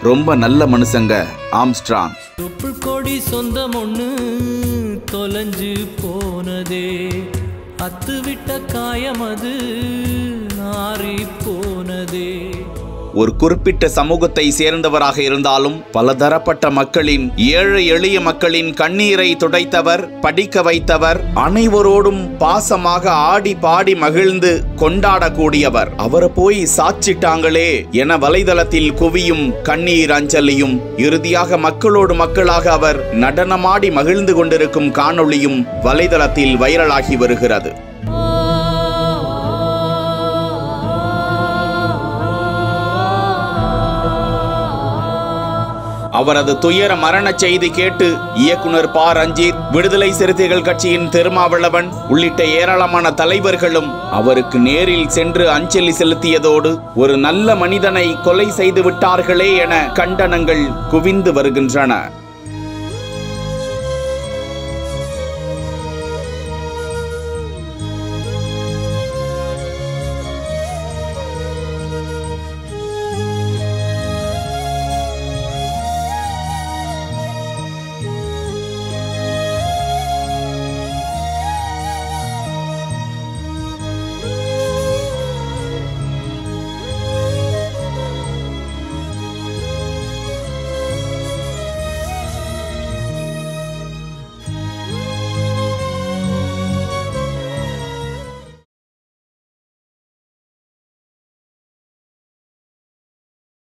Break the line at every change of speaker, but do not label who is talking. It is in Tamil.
ரொம்ப நல்ல மனுஷங்க ஆம்ஸ்ட்ராங்
தொப்புள் கொடி சொந்தம் ஒண்ணு தொலைஞ்சு போனதே அத்து விட்ட காயம் அது நாறி போனதே
ஒரு குறிப்பிட்ட சமூகத்தை சேர்ந்தவராக இருந்தாலும் பலதரப்பட்ட மக்களின் ஏழை எளிய மக்களின் கண்ணீரை துடைத்தவர் படிக்க வைத்தவர் அனைவரோடும் பாசமாக ஆடி பாடி மகிழ்ந்து கொண்டாடக்கூடியவர் அவரை போய் சாச்சிட்டாங்களே என வலைதளத்தில் குவியும் கண்ணீர் அஞ்சலியும் இறுதியாக மக்களோடு மக்களாக அவர் நடனமாடி மகிழ்ந்து கொண்டிருக்கும் காணொளியும் வலைதளத்தில் வைரலாகி வருகிறது அவரது துயர மரண செய்தி கேட்டு இயக்குனர் ப ரஞ்சித் விடுதலை சிறுத்தைகள் கட்சியின் திருமாவளவன் உள்ளிட்ட ஏராளமான தலைவர்களும் அவருக்கு நேரில் சென்று அஞ்சலி செலுத்தியதோடு ஒரு நல்ல மனிதனை கொலை செய்து விட்டார்களே என கண்டனங்கள் குவிந்து வருகின்றன